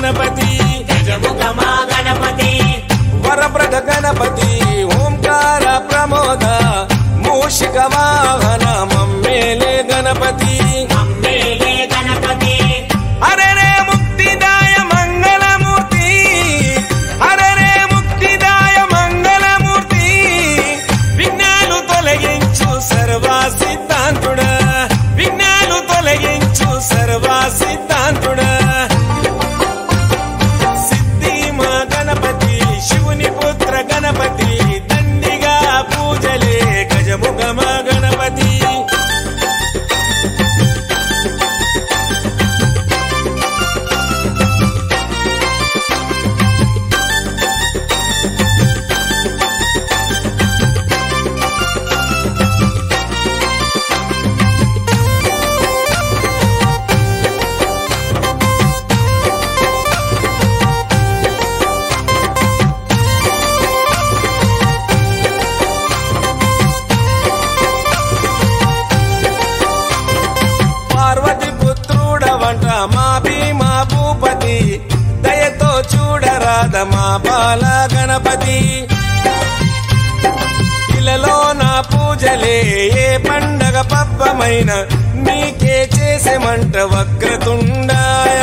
గణపతి గజముఖమా గణపతి వరప్రద గణపతి ఓంకార ప్రమోద మూషిక వాహన మమ్మేలే గణపతి అమ్మేలే గణపతి హరరే ముక్తిదాయ మంగళమూర్తి హరరే ముక్తిదాయ మంగళమూర్తి విఘ్నాలు తొలగించు సర్వా సిద్ధాంతుడా విఘ్నాలు తొలగించు సర్వా సిద్ధాంతుడా సిద్ధి మా గణపతి శివుని పుత్ర గణపతి దండిగా పూజలే గజముఖమ గణపతి పార్వతి పుత్రుడవంట మా భీమా భూపతి దయతో చూడరాద మా బాల గణపతి ఇలలో నా పూజలే ఏ పండగ పబ్బమైన నీకే చేసేమంట వక్రతుండాయ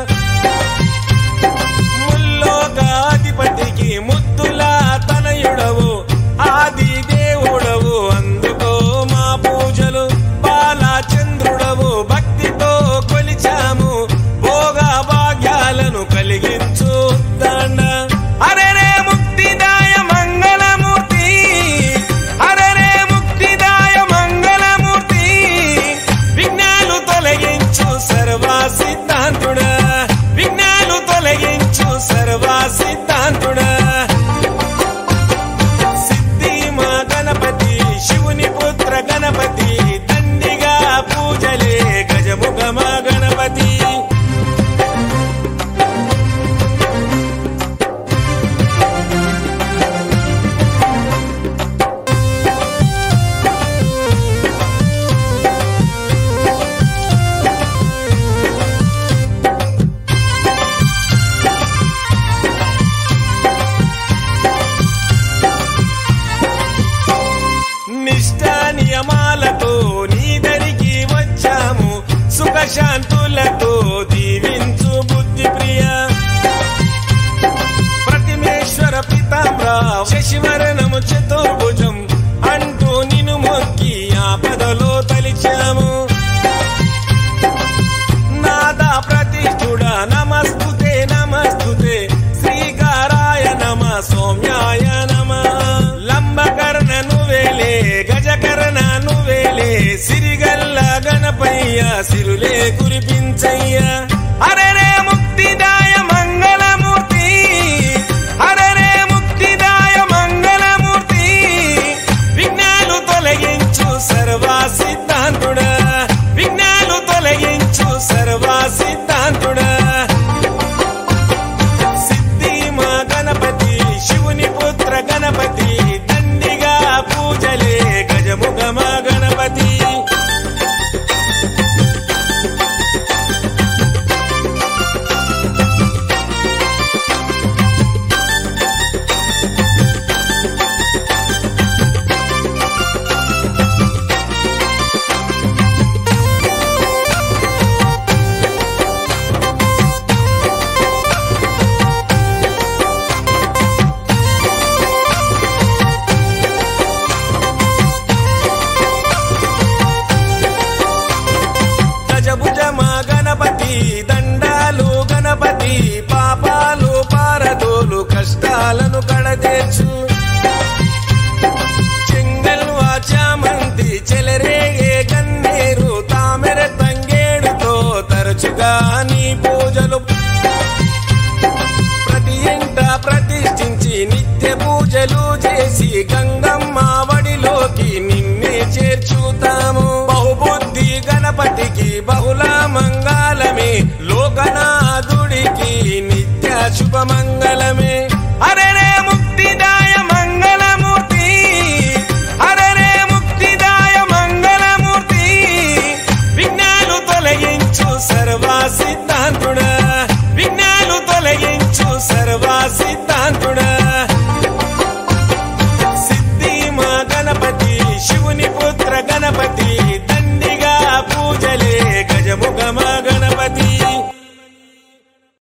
ముల్లోకాధిపతికి ముద్దులా తనయుడవు ఆది దేవుడవు అందుకో మా పూజలు బాలచంద్రుడవు భక్తితో కొలిచాము భోగ భాగ్యాలను కలిగించు దండ హరరే ముక్తిదాయ మంగళమూర్తి హరరే ముక్తిదాయ మంగళమూర్తి విఘ్నాలు తొలగించు సర్వా సిద్ధాంతుడా విఘ్నాలు తొలగించు సర్వా సిద్ధాంతుడా సిద్ధి మా గణపతి శివుని పుత్ర గణపతి దండిగా పూజలే గజముఖమ గణపతి నిష్ట నియమాలతో నీ దరికి వచ్చాము సుఖశాంతులతో దీవించు బుద్ధి ప్రియ ప్రతిమేశ్వర పితామ్ర శశివరణము చతుర్భుజం అంటూ నిన్ను మొక్కి ఆపదలో తలిచాము నాదా ప్రతిష్ఠుడ నమస్తుతే నమస్తుతే శ్రీకారాయ నమ సౌమ్యాయ నమ లంబకర్ణ నువేలే గజకర్ణ నువేలే సిరిగల్ల గణపయ్య సిరులే కురిపించయ్య హరరే ముక్తిదాయ మంగళమూర్తి హరరే ముక్తిదాయ మంగళమూర్తి విఘ్నాలు తొలగించు సర్వా సిద్ధాంతుడా విఘ్నాలు తొలగించు సర్వా సిద్ధాంతుడా సిద్ధి మా గణపతి శివుని పుత్ర గణపతి దండిగా పూజలే గజముఖమ గణపతి గజభుజ మా గణపతి దండాలు గణపతి పాపాలు పారదోలు కష్టాలను కడతీర్చు చెంగల్ చామంతి చెలరేగే కన్నేరు తామెర తంగేడుతో తరచుగా నీ పూజలు ప్రతి ఇంట ప్రతిష్ఠించి నిత్య పూజలు చేసి గంగ